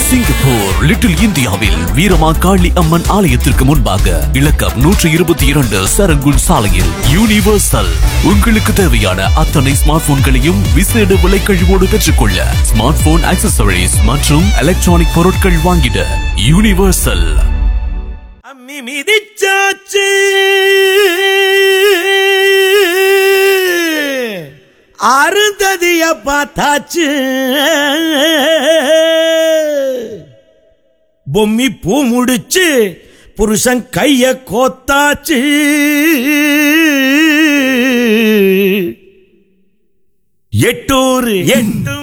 Singapore little இந்தியாவில் வீரமாகாளி அம்மன் ஆலயத்திற்கு முன்பாக இலக்கம் நூற்றி இருபத்தி இரண்டு சரங்குள் சாலையில் யூனிவர்சல் உங்களுக்கு தேவையான அத்தனை ஸ்மார்ட் போன்களையும் விசேட விலை கழிவோடு பெற்றுக்கொள்ள ஸ்மார்ட் போன் ஆக்சசரிஸ் மற்றும் எலக்ட்ரானிக் பொருட்கள் வாங்கிட யூனிவர்சல் அம்மி மிதிச்சாச்சு அருந்ததிய பார்த்தாச்சு பொம்மி பூ முடிச்சு புருஷன் கைய கோத்தாச்சு எட்டூர் எட்டு